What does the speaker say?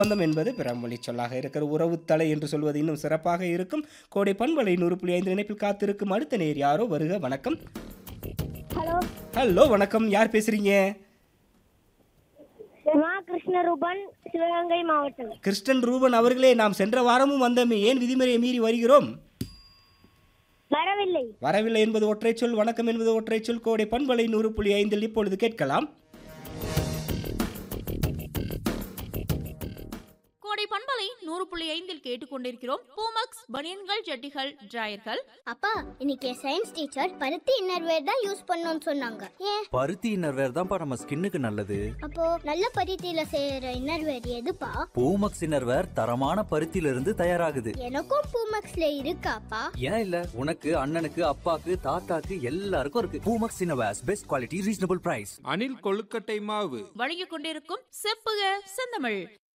சொந்தம் என்பது பிறமொழி சொல்லாக இருக்கிற உறவுத்தலை என்று சொல்வது இன்னும் சிறப்பாக இருக்கும் கோடை பண்பலை நூறு புள்ளி ஐந்து இணைப்பில் காத்திருக்கும் அடுத்த நேர் யாரோ வருக வணக்கம் ஹலோ ஹலோ வணக்கம் யார் பேசுறீங்க மா கிருஷ்ணரூபன் சிவகங்கை மாவட்டம் கிறிஸ்டன் ரூபன் அவர்களே நாம் சென்ற வாரமும் வந்தோமே ஏன் விதிமுறையை மீறி வருகிறோம் வரவில்லை வரவில்லை என்பது ஒற்றைச் சொல் வணக்கம் என்பது ஒற்றைச் சொல் கோடை பண்பலை நூறு புள்ளி ஐந்தில் இப்பொழுது கேட்கலாம் கோடை பண்பலை நூறு புள்ளி ஐந்தில் கேட்டுக்கொண்டிருக்கிறோம் பூமக்ஸ் பனியன்கள் ஜட்டிகள் டிராயர்கள் அப்பா இன்னைக்கு சயின்ஸ் டீச்சர் பருத்தி இன்னர்வேர் தான் யூஸ் பண்ணணும்னு சொன்னாங்க ஏன் பருத்தி இன்னர்வேர் தான்ப்பா நம்ம ஸ்கின்னுக்கு நல்லது அப்போ நல்ல பருத்தியில செய்யற இன்னர்வேர் எதுப்பா பூமக்ஸ் இன்னர்வேர் தரமான பருத்தியில இருந்து தயாராகுது எனக்கும் பூமக்ஸ்ல இருக்காப்பா ஏன் இல்ல உனக்கு அண்ணனுக்கு அப்பாக்கு தாத்தாக்கு எல்லாருக்கும் இருக்கு Poomex innerwears best quality reasonable price Anil கொழுக்கட்டை மாவு வழங்கிக் கொண்டிருக்கும் செப்புக செந்தமிழ்